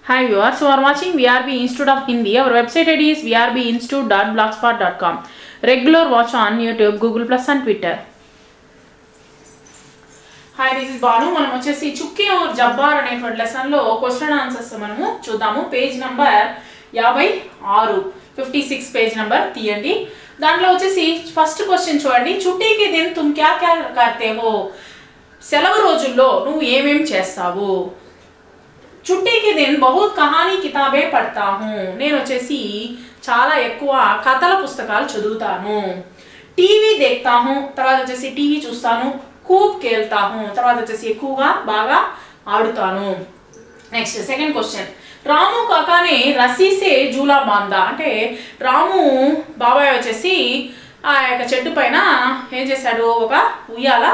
Hi viewers, you are watching VRB Institute of Hindi. Our website ID is vrbinstitute.blogspot.com. Regular watch on YouTube, Google Plus and Twitter. Hi this is Banu మనం వచ్చేసి చుక్కీ और జబ్బార్ అనేటువంటి లెసన్లో question answers మనము చూద్దాము page number యాభై ఆరు fifty six page number తీయండి దాంట్లో వచ్చేసి ఫస్ట్ క్వశ్చన్ చూడండి చుట్టీకి దిన్ తుమ్ క్యా క్యా కర్తే హో సెలవు రోజుల్లో నువ్వు ఏమేం చేస్తావు చుట్టీకి దిన్ బహుత్ కహానీ కితాబే పడతా హూ నేను వచ్చేసి చాలా ఎక్కువ కథల పుస్తకాలు చదువుతాను టీవీ దేక్తా హూ తర్వాత వచ్చేసి టీవీ చూస్తాను కూప్ కేల్తా హూ తర్వాత వచ్చేసి ఎక్కువగా బాగా ఆడుతాను నెక్స్ట్ సెకండ్ క్వశ్చన్ రాము కాకానే రసీసే జూలా బాందా అంటే రాము బాబాయ్ వచ్చేసి ఆ యొక్క చెట్టు పైన ఏం చేశాడు ఒక ఉయ్యాల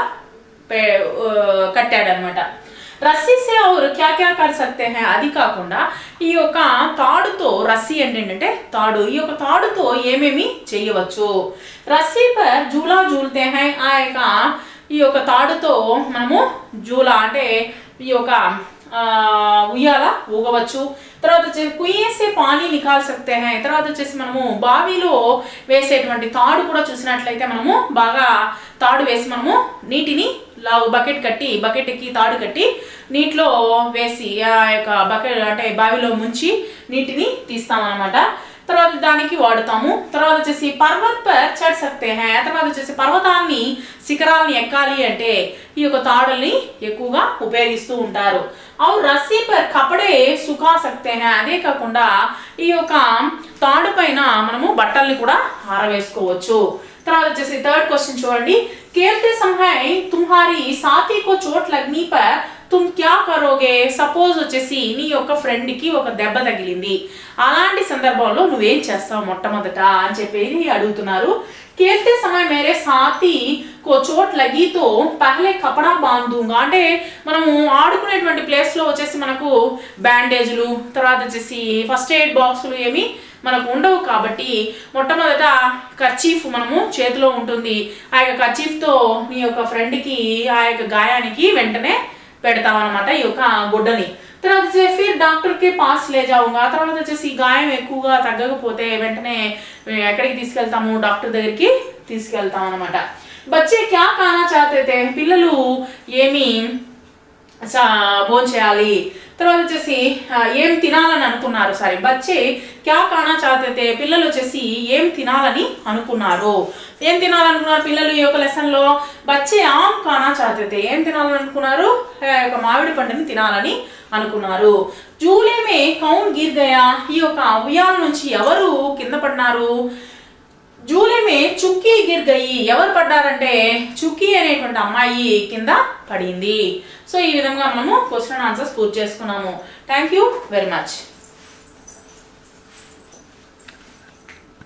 కట్టాడు అనమాట రస్సీసే ఔర్ క్యా క్యా కర్ సక్తే హై అది కాకుండా ఈ యొక్క తాడుతో రస్సీ అంటే ఏంటంటే తాడు ఈ యొక్క తాడుతో ఏమేమి చేయవచ్చు రస్సీ పర్ జూలా జూల్తే హై ఆ యొక్క ఈ యొక్క తాడుతో మనము జూలా అంటే ఈ యొక్క ఆ, ఉయ్యాల ఊగవచ్చు తర్వాత వచ్చేసి కుయ్యేసే పానీ నికాల్ సక్తే హై తర్వాత వచ్చేసి మనము బావిలో వేసేటువంటి తాడు కూడా చూసినట్లయితే మనము బాగా తాడు వేసి మనము నీటిని లావు బకెట్ కట్టి బకెట్కి తాడు కట్టి నీటిలో వేసి ఆ యొక్క బకెట్ అంటే బావిలో ముంచి నీటిని తీస్తామన్నమాట తర్వాత దానికి వాడుతాము తర్వాత వచ్చేసి పర్వత్ పర్ చడ్ సక్తే హై తర్వాత వచ్చేసి పర్వతాన్ని శిఖరాల్ని ఎక్కాలి అంటే ఈ యొక్క తాడుల్ని ఎక్కువగా ఉపయోగిస్తూ ఉంటారు అవు రస్సీ పర్ కపడే సుఖా సక్తే హై అదే కాకుండా ఈ యొక్క తాడు పైన మనము బట్టల్ని కూడా ఆరవేసుకోవచ్చు తర్వాత వచ్చేసి థర్డ్ క్వశ్చన్ చూడండి కేల్తే సమయ తుమ్హారి సాథీ కో చోట్ లగ్నీ పర్ తుమ్ క్యా కరోగే సపోజ్ వచ్చేసి నీ యొక్క ఫ్రెండ్ కి ఒక దెబ్బ తగిలింది అలాంటి సందర్భంలో నువ్వేం చేస్తావు మొట్టమొదట అని చెప్పేది అడుగుతున్నారు కేల్తే సమయ మేరే సాథీ కో చోట్ లగీతో పహలే కపడా బాంధుంగా అంటే మనము ఆడుకునేటువంటి ప్లేస్ లో వచ్చేసి మనకు బ్యాండేజ్లు తర్వాత వచ్చేసి ఫస్ట్ ఎయిడ్ బాక్సులు ఏమి మనకు ఉండవు కాబట్టి మొట్టమొదట కర్చీఫ్ మనము చేతిలో ఉంటుంది ఆ యొక్క కర్చీఫ్తో నీ యొక్క ఫ్రెండ్కి ఆ యొక్క గాయానికి వెంటనే పెడతాం అనమాట ఈ యొక్క గుడ్డని తర్వాత వచ్చేసి ఫిర్ డాక్టర్ కి పాస్ లే జావుగా తర్వాత వచ్చేసి గాయం ఎక్కువగా తగ్గకపోతే వెంటనే ఎక్కడికి తీసుకెళ్తాము డాక్టర్ దగ్గరికి తీసుకెళ్తాం అనమాట బచ్చే క్యా కానా చాతే పిల్లలు ఏమి భోజనం చేయాలి తర్వాత వచ్చేసి ఆ, ఏం తినాలని అనుకున్నారు సారీ బచ్చే క్యా కానా చాతే పిల్లలు వచ్చేసి ఏం తినాలని అనుకున్నారు ఏం తినాలనుకున్నారు పిల్లలు ఈ యొక్క లెసన్ లో బచ్చే ఆమ్ కానా చాతే ఏం తినాలని అనుకున్నారు ఆ యొక్క మామిడి పండుని తినాలని అనుకున్నారు జూలేమే కౌన్ గిర్ గయా ఈ యొక్క ఉయ్యాల నుంచి ఎవరు కింద పడినారు జూలేమే చుక్కీ గిర్ గయి ఎవరు పడ్డారంటే చుక్కీ అనేటువంటి అమ్మాయి కింద పడింది సో ఈ విధంగా మనము క్వశ్చన్ ఆన్సర్స్ పూర్తి చేసుకున్నాము థ్యాంక్ యూ వెరీ మచ్